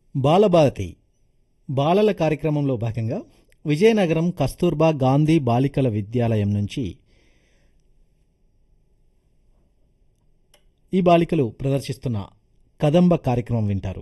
బాలభారతి బాలల కార్యక్రమంలో భాగంగా విజయనగరం కస్తూర్బా గాంధీ బాలికల విద్యాలయం నుంచి ఈ బాలికలు ప్రదర్శిస్తున్న కదంబ కార్యక్రమం వింటారు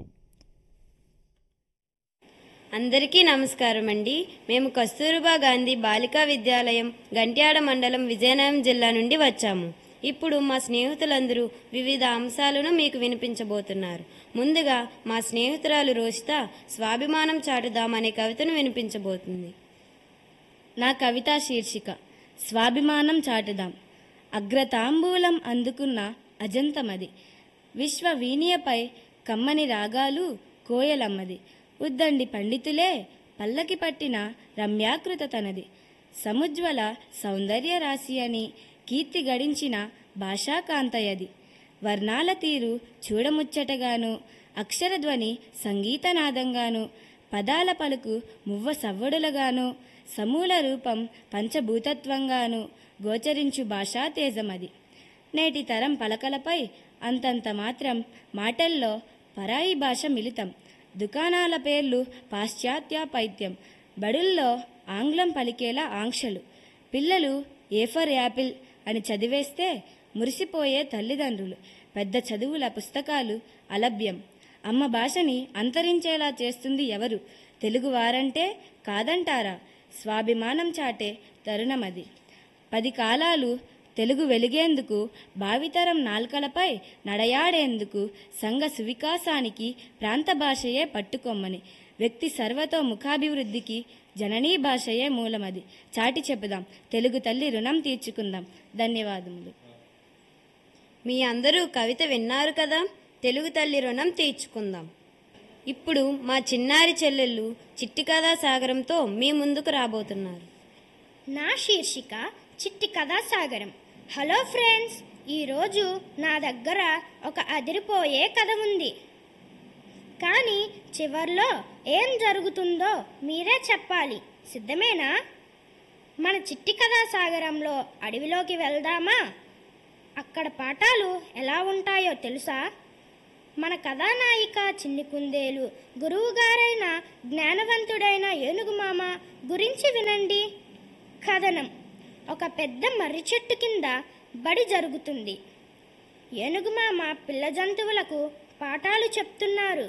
అందరికీ నమస్కారం అండి మేము కస్తూర్బా గాంధీ బాలికా విద్యాలయం గంట్యాడ మండలం విజయనగరం జిల్లా నుండి వచ్చాము ఇప్పుడు మా స్నేహితులందరూ వివిధ అంశాలను మీకు వినిపించబోతున్నారు ముందుగా మా స్నేహితురాలు రోషిత స్వాభిమానం చాటుదాం అనే కవితను వినిపించబోతుంది నా కవితా శీర్షిక స్వాభిమానం చాటుదాం అగ్రతాంబూలం అందుకున్న అజంతమది విశ్వ వీణియపై కమ్మని రాగాలు కోయలమ్మది ఉద్దండి పండితులే పల్లకి పట్టిన రమ్యాకృత తనది సముజ్వల సౌందర్య రాశి అని కీర్తి గడించిన భాషాకాంతయది వర్ణాల తీరు చూడముచ్చటగాను అక్షరధ్వని సంగీతనాదంగాను పదాల పలుకు మువ్వ సవ్వడులగాను సమూల రూపం పంచభూతత్వంగాను గోచరించు భాషా తేజమది నేటి తరం పలకలపై అంతంత మాత్రం మాటల్లో పరాయి భాష మిళితం దుకాణాల పేర్లు పాశ్చాత్య పైత్యం బడుల్లో ఆంగ్లం పలికేలా ఆంక్షలు పిల్లలు ఏ ఫర్ యాపిల్ అని చదివేస్తే మురిసిపోయే తల్లిదండ్రులు పెద్ద చదువుల పుస్తకాలు అలభ్యం అమ్మ భాషని అంతరించేలా చేస్తుంది ఎవరు తెలుగువారంటే కాదంటారా స్వాభిమానం చాటే తరుణమది పది కాలాలు తెలుగు వెలిగేందుకు భావితరం నాల్కలపై నడయాడేందుకు సంఘ సువికాసానికి ప్రాంత భాషయే పట్టుకొమ్మని వ్యక్తి సర్వతో ముఖాభివృద్ధికి జననీ భాషయే మూలమది చాటి చెప్పుదాం తెలుగు తల్లి రుణం తీర్చుకుందాం ధన్యవాదములు మీ అందరూ కవిత విన్నారు కదా తెలుగు తల్లి రుణం తీర్చుకుందాం ఇప్పుడు మా చిన్నారి చెల్లెళ్ళు చిట్టి కథా సాగరంతో మీ ముందుకు రాబోతున్నారు నా శీర్షిక చిట్టి కథా సాగరం హలో ఫ్రెండ్స్ ఈరోజు నా దగ్గర ఒక అదిరిపోయే కథ ఉంది కానీ చివర్లో ఏం జరుగుతుందో మీరే చెప్పాలి సిద్ధమేనా మన చిట్టి కథా సాగరంలో అడవిలోకి వెళ్దామా అక్కడ పాఠాలు ఎలా ఉంటాయో తెలుసా మన కథానాయిక చిన్ని కుందేలు గురువుగారైన జ్ఞానవంతుడైన ఏనుగు మామ గురించి వినండి కథనం ఒక పెద్ద మర్రి చెట్టు కింద బడి జరుగుతుంది ఏనుగు మామ పిల్ల జంతువులకు పాఠాలు చెప్తున్నారు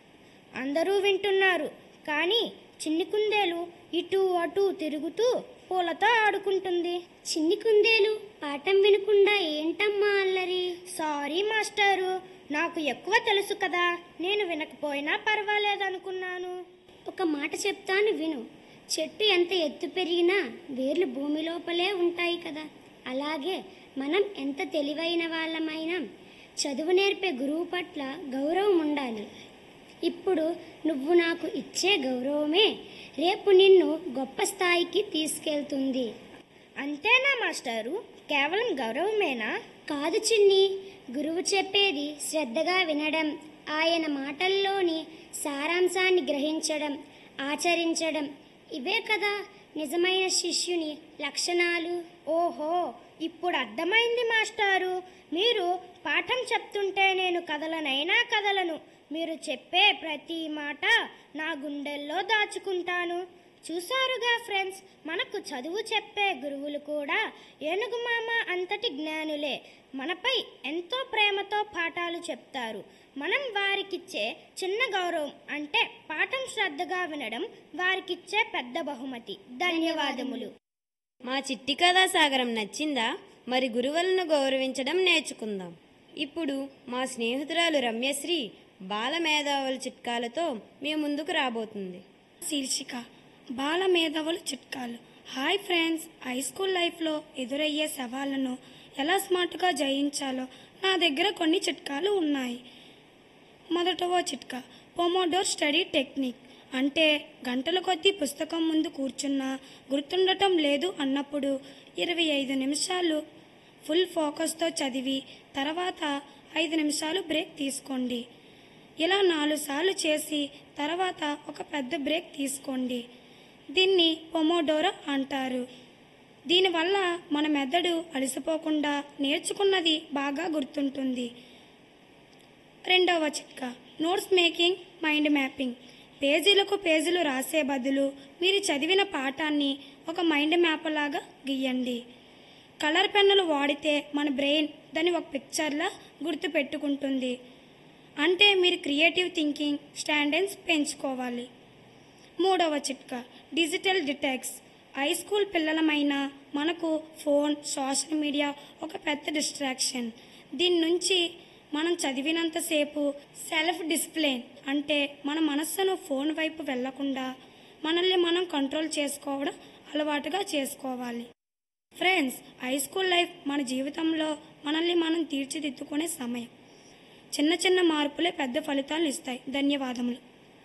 అందరూ వింటున్నారు కానీ చిన్ని కుందేలు ఇటు అటు తిరుగుతూ పూలతో ఆడుకుంటుంది చిన్ని కుందేలు పాఠం వినకుండా ఏంటమ్మా అల్లరి సారీ మాస్టారు నాకు ఎక్కువ తెలుసు కదా నేను వినకపోయినా పర్వాలేదనుకున్నాను ఒక మాట చెప్తాను విను చెట్టు ఎంత ఎత్తు పెరిగినా వేర్లు భూమి లోపలే ఉంటాయి కదా అలాగే మనం ఎంత తెలివైన వాళ్ళమైనా చదువు నేర్పే గురువు పట్ల గౌరవం ఉండాలి ఇప్పుడు నువ్వు నాకు ఇచ్చే గౌరవమే రేపు నిన్ను గొప్ప స్థాయికి తీసుకెళ్తుంది అంతేనా మాస్టారు కేవలం గౌరవమేనా కాదు చిన్ని గురువు చెప్పేది శ్రద్ధగా వినడం ఆయన మాటల్లోని సారాంశాన్ని గ్రహించడం ఆచరించడం ఇవే కదా నిజమైన శిష్యుని లక్షణాలు ఓహో ఇప్పుడు అర్థమైంది మాస్టారు మీరు పాఠం చెప్తుంటే నేను కథలనైనా కథలను మీరు చెప్పే ప్రతి మాట నా గుండెల్లో దాచుకుంటాను చూసారుగా ఫ్రెండ్స్ మనకు చదువు చెప్పే గురువులు కూడా ఏనుగు మామ అంతటి జ్ఞానులే మనపై ఎంతో ప్రేమతో పాఠాలు చెప్తారు మనం వారికిచ్చే చిన్న గౌరవం అంటే పాఠం శ్రద్ధగా వినడం వారికిచ్చే పెద్ద బహుమతి ధన్యవాదములు మా చిట్టి కథా సాగరం నచ్చిందా మరి గురువులను గౌరవించడం నేర్చుకుందాం ఇప్పుడు మా స్నేహితురాలు రమ్యశ్రీ బాల మేధావుల చిట్కాలతో మీ ముందుకు రాబోతుంది శీర్షిక బాల మేధావుల చిట్కాలు హాయ్ ఫ్రెండ్స్ హై స్కూల్ లైఫ్లో ఎదురయ్యే సవాళ్లను ఎలా స్మార్ట్గా జయించాలో నా దగ్గర కొన్ని చిట్కాలు ఉన్నాయి మొదటవ చిట్కా పొమోడోర్ స్టడీ టెక్నిక్ అంటే గంటల కొద్దీ పుస్తకం ముందు కూర్చున్నా గుర్తుండటం లేదు అన్నప్పుడు ఇరవై ఐదు నిమిషాలు ఫుల్ ఫోకస్తో చదివి తర్వాత ఐదు నిమిషాలు బ్రేక్ తీసుకోండి ఇలా నాలుగు సార్లు చేసి తర్వాత ఒక పెద్ద బ్రేక్ తీసుకోండి దీన్ని పొమోడోరో అంటారు దీనివల్ల మన మెదడు అలసిపోకుండా నేర్చుకున్నది బాగా గుర్తుంటుంది రెండవ చిట్కా నోట్స్ మేకింగ్ మైండ్ మ్యాపింగ్ పేజీలకు పేజీలు రాసే బదులు మీరు చదివిన పాఠాన్ని ఒక మైండ్ మ్యాప్ లాగా గీయండి కలర్ పెన్నులు వాడితే మన బ్రెయిన్ దాన్ని ఒక పిక్చర్లా గుర్తుపెట్టుకుంటుంది అంటే మీరు క్రియేటివ్ థింకింగ్ స్టాండర్డ్స్ పెంచుకోవాలి మూడవ చిట్కా డిజిటల్ డిటాక్స్ హై స్కూల్ పిల్లలమైన మనకు ఫోన్ సోషల్ మీడియా ఒక పెద్ద డిస్ట్రాక్షన్ దీని నుంచి మనం చదివినంతసేపు సెల్ఫ్ డిసిప్లిన్ అంటే మన మనస్సును ఫోన్ వైపు వెళ్లకుండా మనల్ని మనం కంట్రోల్ చేసుకోవడం అలవాటుగా చేసుకోవాలి ఫ్రెండ్స్ హై స్కూల్ లైఫ్ మన జీవితంలో మనల్ని మనం తీర్చిదిద్దుకునే సమయం చిన్న చిన్న మార్పులే పెద్ద ఫలితాలను ఇస్తాయి ధన్యవాదములు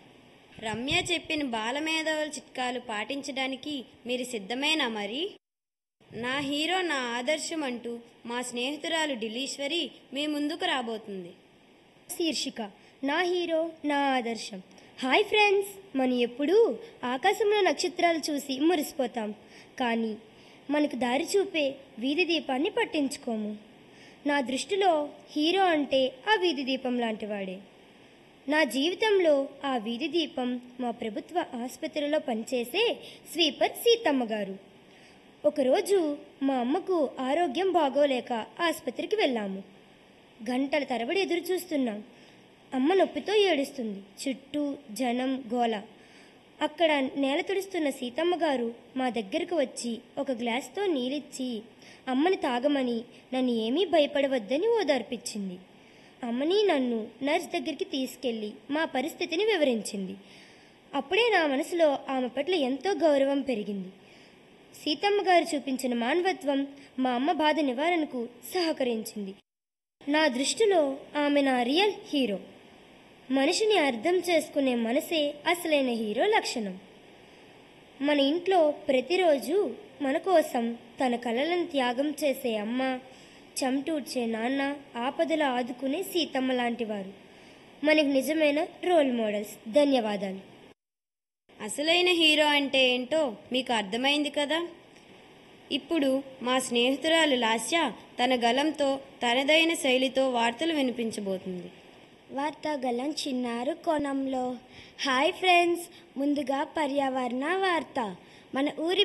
రమ్య చెప్పిన బాలమేధవుల చిట్కాలు పాటించడానికి మీరు సిద్ధమేనా మరి నా హీరో నా ఆదర్శం అంటూ మా స్నేహితురాలు ఢిల్లీశ్వరి మీ ముందుకు రాబోతుంది శీర్షిక నా హీరో నా ఆదర్శం హాయ్ ఫ్రెండ్స్ మనం ఎప్పుడూ ఆకాశంలో నక్షత్రాలు చూసి మురిసిపోతాం కానీ మనకు దారి చూపే వీధి దీపాన్ని పట్టించుకోము నా దృష్టిలో హీరో అంటే ఆ వీధి దీపం లాంటివాడే నా జీవితంలో ఆ వీధి దీపం మా ప్రభుత్వ ఆసుపత్రిలో పనిచేసే స్వీపర్ సీతమ్మ గారు ఒకరోజు మా అమ్మకు ఆరోగ్యం బాగోలేక ఆసుపత్రికి వెళ్ళాము గంటల తరబడి ఎదురు చూస్తున్నాం అమ్మ నొప్పితో ఏడుస్తుంది చుట్టూ జనం గోల అక్కడ నేల తుడుస్తున్న సీతమ్మ గారు మా దగ్గరకు వచ్చి ఒక గ్లాస్తో నీళ్ళిచ్చి అమ్మని తాగమని నన్ను ఏమీ భయపడవద్దని ఓదార్పిచ్చింది అమ్మని నన్ను నర్స్ దగ్గరికి తీసుకెళ్ళి మా పరిస్థితిని వివరించింది అప్పుడే నా మనసులో ఆమె పట్ల ఎంతో గౌరవం పెరిగింది సీతమ్మ గారు చూపించిన మానవత్వం మా అమ్మ బాధ నివారణకు సహకరించింది నా దృష్టిలో ఆమె నా రియల్ హీరో మనిషిని అర్థం చేసుకునే మనసే అసలైన హీరో లక్షణం మన ఇంట్లో ప్రతిరోజు మన కోసం తన కలలను త్యాగం చేసే అమ్మ చెమటూడ్చే నాన్న ఆపదలు ఆదుకునే సీతమ్మ లాంటి వారు మనకు నిజమైన రోల్ మోడల్స్ ధన్యవాదాలు అసలైన హీరో అంటే ఏంటో మీకు అర్థమైంది కదా ఇప్పుడు మా స్నేహితురాలు లాస్య తన గలంతో తనదైన శైలితో వార్తలు వినిపించబోతుంది వార్తాగలం చిన్నారు కోణంలో హాయ్ ఫ్రెండ్స్ ముందుగా పర్యావరణ వార్త మన ఊరి